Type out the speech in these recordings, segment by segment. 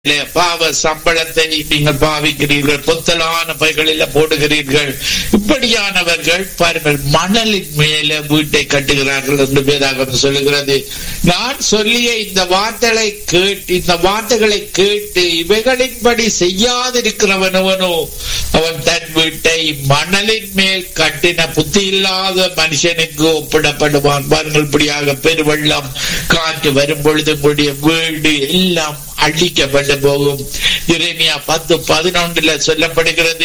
பாவ சம்பளத்தை நீங்கள் பாவிக்கிறீர்கள் பொத்தலான பைகளில போடுகிறீர்கள் இப்படியானவர்கள் பாருங்கள் மணலின் மேல வீட்டை கட்டுகிறார்கள் என்று வேதாகம் சொல்லுகிறது நான் சொல்லிய இந்த வார்த்தைகளை கேட்டு இந்த வார்த்தைகளை கேட்டு இவைகளின்படி செய்யாதிருக்கிறவனவனோ அவன் தன் வீட்டை மணலின் மேல் கட்டின புத்தி இல்லாத மனுஷனுக்கு ஒப்பிடப்படுவான் பாருங்கள் இப்படியாக பெருவெள்ளம் காற்று வரும் பொழுது உங்களுடைய வீடு எல்லாம் அழிக்கப்பட்டு போகும் இறைமையா பத்து பதினொன்றுல சொல்லப்படுகிறது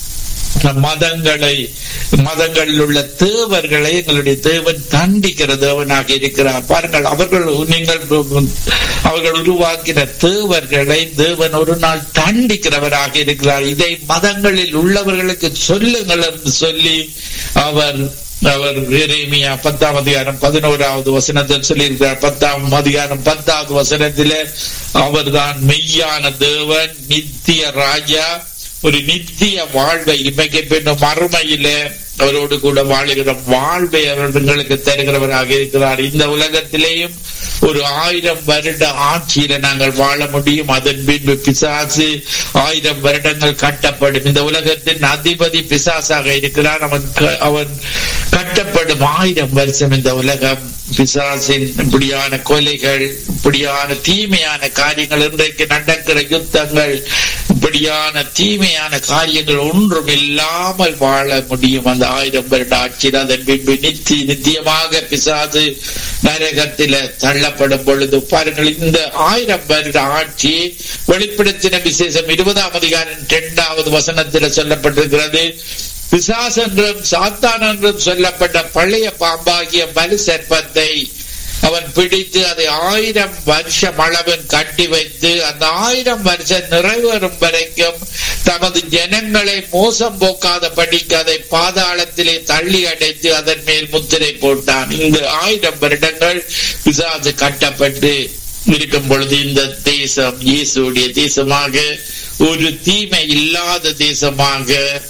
மதங்களை மதங்களில் உள்ள தேவர்களை எங்களுடைய தேவன் தண்டிக்கிற தேவனாக இருக்கிறார் பாருங்கள் அவர்கள் நீங்கள் அவர்கள் உருவாக்கின தேவர்களை தேவன் ஒரு நாள் தண்டிக்கிறவராக இருக்கிறார் இதை மதங்களில் உள்ளவர்களுக்கு சொல்லுங்கள் என்று சொல்லி அவர் அவர் எரேமியா பத்தாம் அதிகாரம் பதினோராவது வசனத்தில் சொல்லியிருக்கிறார் பத்தாம் அதிகாரம் பத்தாவது வசனத்திலே அவர்தான் மெய்யான தேவன் நித்திய ராஜா ஒரு நித்திய வாழ்வை இமைக்கு பின்னும் மறுமையிலே அவரோடு கூட வாழுகிற வாழ்வை அவர்களுக்கு தருகிறவராக இருக்கிறார் இந்த உலகத்திலேயும் ஒரு ஆயிரம் வருட ஆட்சியில நாங்கள் வாழ முடியும் அதன் பின்பு பிசாசு ஆயிரம் வருடங்கள் கட்டப்படும் இந்த உலகத்தின் அதிபதி பிசாசாக இருக்கிறார் அவன் அவன் கட்டப்படும் ஆயிரம் வருஷம் இந்த உலகம் பிசாசின் இப்படியான கொலைகள் இப்படியான தீமையான காரியங்கள் இன்றைக்கு நடக்கிற யுத்தங்கள் இப்படியான தீமையான காரியங்கள் ஒன்றும் இல்லாமல் வாழ முடியும் அந்த ஆயிரம் வருட ஆட்சியில் அதன் பின்பு நித்தி நித்தியமாக பிசாது நரகத்தில தள்ளப்படும் பொழுது பாருங்கள் இந்த ஆயிரம் வருட ஆட்சி வெளிப்படுத்தின விசேஷம் இருபதாம் அதிகாரம் இரண்டாவது வசனத்தில் சொல்லப்பட்டிருக்கிறது பிசாஸ் என்றும் சாத்தான் என்றும் சொல்லப்பட்ட பழைய பாம்பாகிய பலு சர்ப்பத்தை அவன் பிடித்து அதை ஆயிரம் வருஷம் அளவன் கட்டி வைத்து அந்த ஆயிரம் வருஷம் நிறைவேறும் வரைக்கும் தமது ஜனங்களை மோசம் போக்காத படிக்க அதை பாதாளத்திலே தள்ளி அடைத்து அதன் மேல் முத்திரை போட்டான் இந்த ஆயிரம் வருடங்கள் பிசாசு கட்டப்பட்டு இருக்கும் பொழுது இந்த தேசம் இயேசுடைய தேசமாக ஒரு தீமை இல்லாத தேசமாக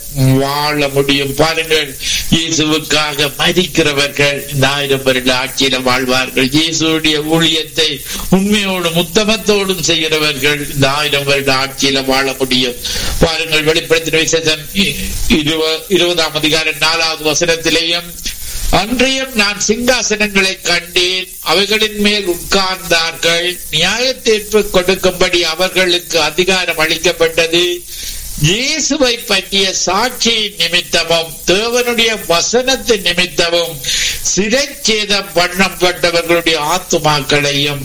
வாழ முடியும் பாருங்கள் இயேசுவுக்காக மதிக்கிறவர்கள் இந்த ஆயிரம் வருட ஆட்சியில வாழ்வார்கள் இயேசுடைய ஊழியத்தை உண்மையோடும் உத்தமத்தோடும் செய்கிறவர்கள் இந்த ஆயிரம் வருட ஆட்சியில வாழ முடியும் பாருங்கள் வெளிப்படுத்தின விசேஷம் இருபதாம் அதிகாரம் நாலாவது வசனத்திலேயும் அன்றையும் நான் சிங்காசனங்களை கண்டேன் அவைகளின் மேல் உட்கார்ந்தார்கள் நியாய தீர்ப்பு கொடுக்கும்படி அவர்களுக்கு அதிகாரம் அளிக்கப்பட்டது இயேசுவை பற்றிய சாட்சியின் நிமித்தமும் தேவனுடைய வசனத்தின் நிமித்தமும் சிறைச்சேதம் பண்ணப்பட்டவர்களுடைய ஆத்துமாக்களையும்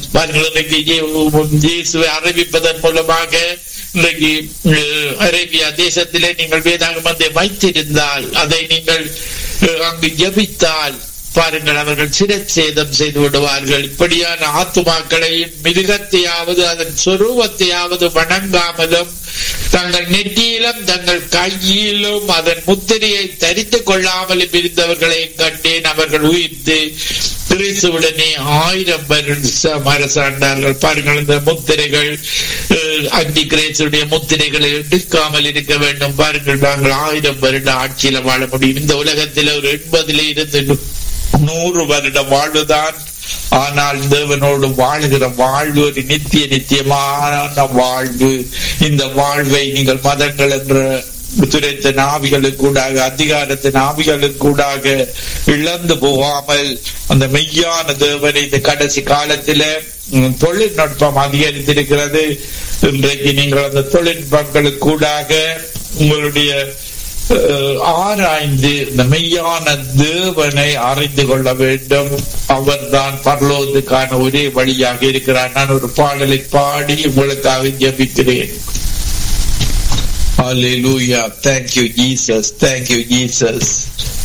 இயேசுவை அறிவிப்பதன் மூலமாக இன்றைக்கு அரேபியா தேசத்திலே நீங்கள் வேதாகமத்தை வைத்திருந்தால் அதை நீங்கள் அங்கு ஜபித்தால் பாருங்கள் அவர்கள் சிரச்சேதம் செய்து விடுவார்கள் இப்படியான ஆத்துமாக்களையும் மிருகத்தையாவது அதன் சொரூபத்தையாவது வணங்காமலும் தங்கள் நெற்றியிலும் தங்கள் கையிலும் அதன் முத்திரையை தரித்துக் கொள்ளாமலும் இருந்தவர்களை கண்டேன் அவர்கள் உயிர்த்து கிறிஸ்துவுடனே ஆயிரம் வருஷம் அரசாண்டார்கள் பாருங்கள் இந்த முத்திரைகள் அங்கி கிரேசுடைய முத்திரைகளை எடுக்காமல் இருக்க வேண்டும் பாருங்கள் நாங்கள் ஆயிரம் வருட ஆட்சியில வாழ முடியும் இந்த உலகத்தில் ஒரு எண்பதுல இருந்து நூறு வருட வாழ்வுதான் ஆனால் தேவனோடு வாழுகிற வாழ்வு ஒரு நித்திய நித்தியமான வாழ்வு இந்த வாழ்வை நீங்கள் மதங்கள் என்ற துரைத்த ஆவிகளுக்கூடாக அதிகாரத்தின் ஆவிகளுக்கூடாக இழந்து போகாமல் அந்த மெய்யான தேவனை இந்த கடைசி காலத்தில தொழில்நுட்பம் அதிகரித்திருக்கிறது இன்றைக்கு நீங்கள் அந்த தொழில்நுட்பங்களுக்கூடாக உங்களுடைய ஆராய்ந்து இந்த மெய்யான தேவனை அறிந்து கொள்ள வேண்டும் அவர்தான் பரலோகத்துக்கான ஒரே வழியாக இருக்கிறார் நான் ஒரு பாடலை பாடி உங்களுக்காக ஜபிக்கிறேன் Hallelujah. Thank you, Jesus. Thank you, Jesus.